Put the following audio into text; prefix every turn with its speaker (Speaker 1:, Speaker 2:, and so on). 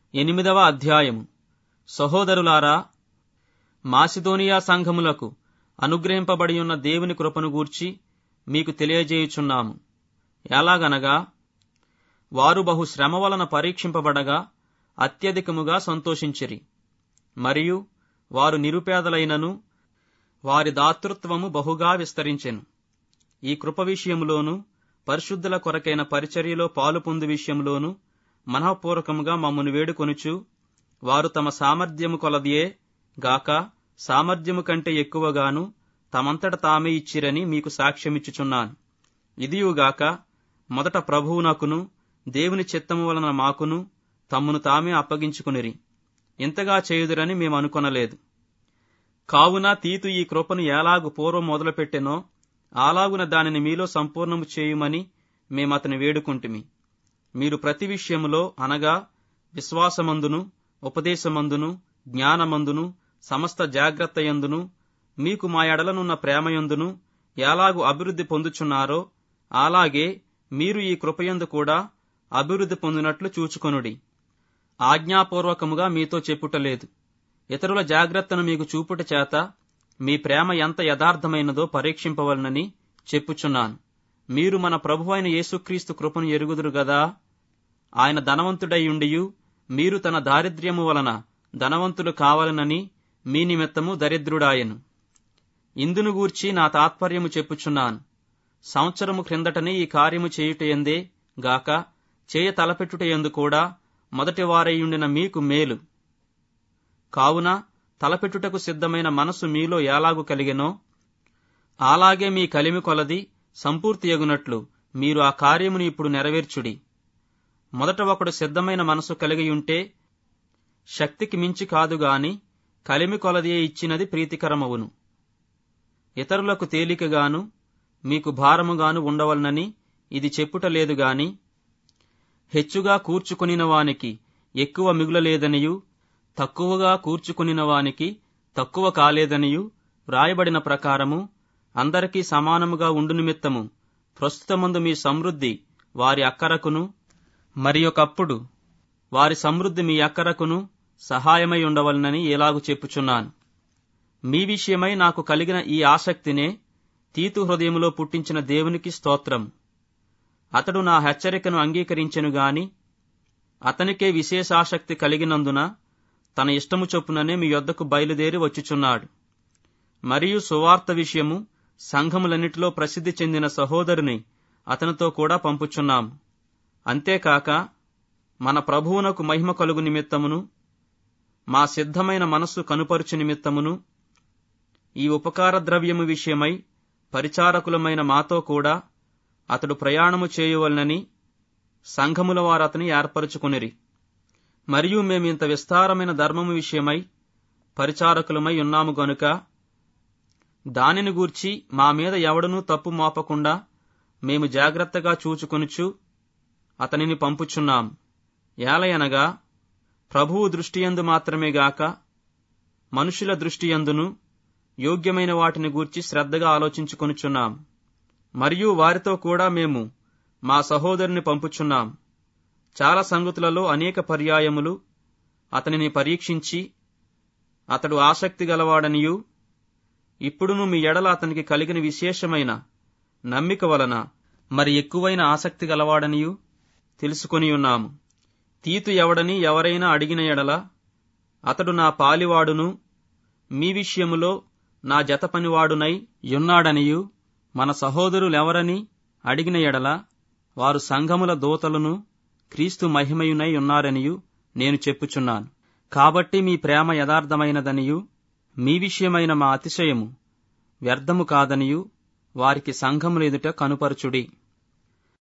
Speaker 1: ఎనిమిదవ అధ్యాయము సహోదరులారా మాసిదోనియా సంఘములకు అనుగ్రహింపబడి ఉన్న దేవుని కృపను గూర్చి మీకు తెలియజేయుచున్నాము ఎలాగనగా వారు బహు శ్రమ వలన పరీక్షింపబడగా అత్యధికముగా సంతోషించిరి మరియు వారు నిరుపేదలైనను వారి దాతృత్వము బహుగా విస్తరించెను ఈ కృప విషయములోను పరిశుద్ధుల కొరకైన పరిచర్యలో పాలు పొందు విషయంలోను మనఃపూర్వకముగా మమ్మను వేడుకొనుచు వారు తమ సామర్థ్యము కొలదియే గాక సామర్థ్యము కంటే ఎక్కువగాను తమంతట తామే ఇచ్చిరని మీకు సాక్ష్యమిచ్చుచున్నాను ఇదియుగాక మొదట ప్రభువునకును దేవుని చిత్తము వలన మాకును తమ్మును తామే అప్పగించుకునిరి ఇంతగా చేయుదురని మేము అనుకొనలేదు కావున తీతు ఈ కృపను ఎలాగు పూర్వం మొదలుపెట్టెనో అలాగున దానిని మీలో సంపూర్ణము చేయుమని మేమతని వేడుకుంటుమి మీరు ప్రతి విషయములో అనగా విశ్వాసమందును ఉపదేశమందును జ్ఞానమందును సమస్త జాగ్రత్తయందును మీకు మా ఎడలనున్న ప్రేమయందును ఎలాగు అభివృద్ధి పొందుచున్నారో అలాగే మీరు ఈ కృపయందు కూడా అభివృద్ధి పొందినట్లు చూచుకొనుడి ఆజ్ఞాపూర్వకముగా మీతో చెప్పుటలేదు ఇతరుల జాగ్రత్తను మీకు చూపుట చేత మీ ప్రేమ ఎంత యథార్థమైనదో పరీక్షింపవలనని చెప్పుచున్నాను మీరు మన ప్రభువైన యేసుక్రీస్తు కృపను ఎరుగుదురు గదా ఆయన ధనవంతుడై ఉండియు మీరు తన దారిద్ర్యము వలన ధనవంతులు కావాలనని మీ నిమిత్తము దరిద్రుడాయను ఇందును గూర్చి నా తాత్పర్యము చెప్పుచున్నాను సంవత్సరము క్రిందటనే ఈ కార్యము చేయుటయందే గాక చేయ తలపెట్టుటయందు కూడా మొదటి వారయ్యుండిన మీకు మేలు కావున తలపెట్టుటకు సిద్ధమైన మనసు మీలో ఎలాగు కలిగెనో అలాగే మీ కలిమి కొలది సంపూర్తి ఎగునట్లు మీరు ఆ కార్యమును ఇప్పుడు నెరవేర్చుడి మొదట ఒకడు సిద్ధమైన మనసు కలిగి ఉంటే శక్తికి మించి కాదు గాని కలిమి కొలదియే ఇచ్చినది ప్రీతికరమవును ఇతరులకు తేలికగాను మీకు భారముగాను ఉండవలనని ఇది చెప్పుటలేదు గాని హెచ్చుగా కూర్చుకొనిన వానికి ఎక్కువ మిగులలేదనియు తక్కువగా కూర్చుకొనిన వానికి తక్కువ కాలేదనియు వ్రాయబడిన ప్రకారము అందరికీ సమానముగా ఉండు నిమిత్తము ప్రస్తుతమందు మీ సమృద్ధి వారి అక్కరకును మరి ఒకప్పుడు వారి సమృద్ధి మీ అక్కరకును సహాయమై ఉండవలనని ఎలాగు చెప్పుచున్నాను మీ విషయమై నాకు కలిగిన ఈ ఆసక్తినే తీతు హృదయములో పుట్టించిన దేవునికి స్తోత్రం అతడు నా హెచ్చరికను అంగీకరించెను గాని అతనికే విశేషాసక్తి కలిగినందున తన ఇష్టము చొప్పుననే మీ యొద్దకు బయలుదేరి వచ్చుచున్నాడు మరియు సువార్త విషయము సంఘములన్నిటిలో ప్రసిద్ధి చెందిన సహోదరుని అతనితో కూడా పంపుచున్నాము అంతేకాక మన ప్రభువునకు మహిమ కలుగు నిమిత్తమును మా సిద్ధమైన మనస్సు కనుపరుచు నిమిత్తమును ఈ ఉపకార ద్రవ్యము విషయమై పరిచారకులమైన మాతో కూడా అతడు ప్రయాణము చేయవలనని సంఘముల వారు అతని ఏర్పరచుకునిరి మరియు మేము ఇంత విస్తారమైన ధర్మము విషయమై పరిచారకులమై ఉన్నాము గనుక దానిని గూర్చి మా మీద ఎవడనూ తప్పు మోపకుండా మేము జాగ్రత్తగా చూచుకొనుచు అతనిని పంపుచున్నాం ఏలయనగా ప్రభువు దృష్టియందు మాత్రమే గాక మనుషుల దృష్టియందును యోగ్యమైన వాటిని గూర్చి శ్రద్ధగా ఆలోచించుకొనుచున్నాం మరియు వారితో కూడా మేము మా సహోదరుని పంపుచున్నాం చాలా సంగతులలో అనేక పర్యాయములు అతనిని పరీక్షించి అతడు ఆసక్తి గలవాడనియు ఇప్పుడును మీ ఎడల అతనికి కలిగిన విశేషమైన నమ్మిక వలన మరి ఎక్కువైన ఆసక్తి గలవాడనియు తెలుసుకొని ఉన్నాము తీతు ఎవడని ఎవరైనా అడిగిన ఎడల అతడు నా పాలివాడును మీ విషయములో నా జత పనివాడునై యున్నాడనియు మన సహోదరులెవరని అడిగిన ఎడల వారు సంఘముల దూతలను క్రీస్తు మహిమయునై ఉన్నారనియు నేను చెప్పుచున్నాను కాబట్టి మీ ప్రేమ యథార్థమైనదనియు మీ విషయమైన మా అతిశయము వ్యర్థము కాదనియు వారికి సంఘములెదుట కనుపరచుడి